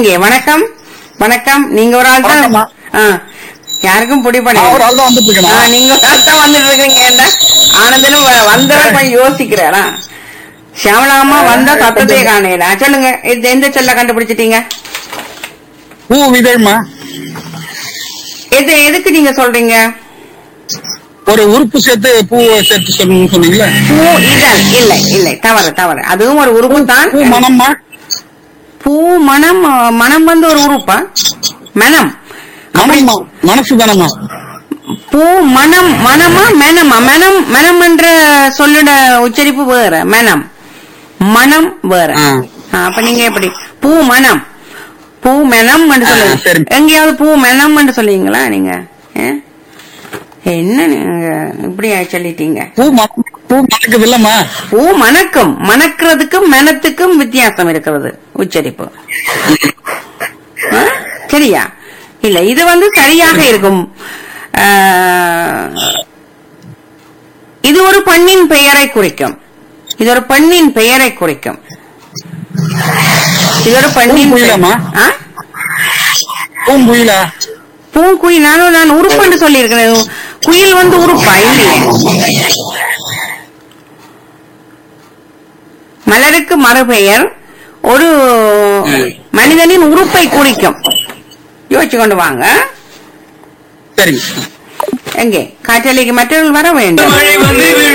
எங்கே வணக்கம் வணக்கம் நீங்க ஒரு ஆள் தான் வணக்கம்மா. ஆ, யாருக்கும் பிடிப்பட நான் ஒரு ஆள் தான் வந்துட்டு இருக்கேன் நீங்க ஒரு ஆள் தான் வந்துட்டு இருக்கீங்க ஆனந்தனும் வ- வந்தவன் கொஞ்சம் யோசிக்கிறாரா சியாமலாமா வந்தா சத்தத்தையே காணல சொல்லுங்க இது எந்த செல்ல கண்டுபிடிச்சிட்டீங்க பூ விதழ்மா எது எதுக்கு நீங்க சொல்றீங்க ஒரு உறுப்பு சேர்த்து பூ சேர்த்து சொல்லணும்னு சொன்னீங்களே பூ இதழ் இல்லை இல்லை தவறு தவறு அதுவும் ஒரு உறுப்பு தான் பூ மனம்மா பூ மனம் அ, மனம் வந்து ஒரு உறுப்பா மனம் மனம்மா மனசு தானம்மா பூ மனம் மனமா மனமா மனம் மனம் என்ற சொல்லோட உச்சரிப்பு வேற மனம் மனம் வேற ஆ. ஆ, அப்ப நீங்க எப்படி பூ மனம் பூ மனம் என்று ஆ, சொல்லுங்க சரி. எங்கேயாவது பூ மனம் என்று சொல்லுவீங்களா நீங்க ஆ? என்ன நீங்க இப்படி சொல்லிட்டீங்க பூ மனம் பூ மணக்குது இல்லம்மா பூ மணக்கும் மணக்கிறதுக்கும் மனத்துக்கும் வித்தியாசம் இருக்கிறது உச்சரிப்பு ஆ? சரியா இல்ல இது வந்து சரியாக இருக்கும் ஆ, இது ஒரு பெண்ணின் பெயரை குறிக்கும் இது ஒரு பெண்ணின் பெயரை குறிக்கும் இது ஒரு பெண்ணின் பெயர். பூங்குயிலாம்மா? ஆ? பூங்குயிலா பூங்குயில் நானும் நான் உறுப்பு என்று சொல்லியிருக்கிறேன் குயில் வந்து உறுப்பா இல்லையே மலருக்கு மறுபெயர் ஒரு மனிதனின் உறுப்பை குறிக்கும் யோசிச்சு கொண்டு வாங்க சரிங்க எங்கே காற்றலைக்கு மற்றவர்கள் வர வேண்டும்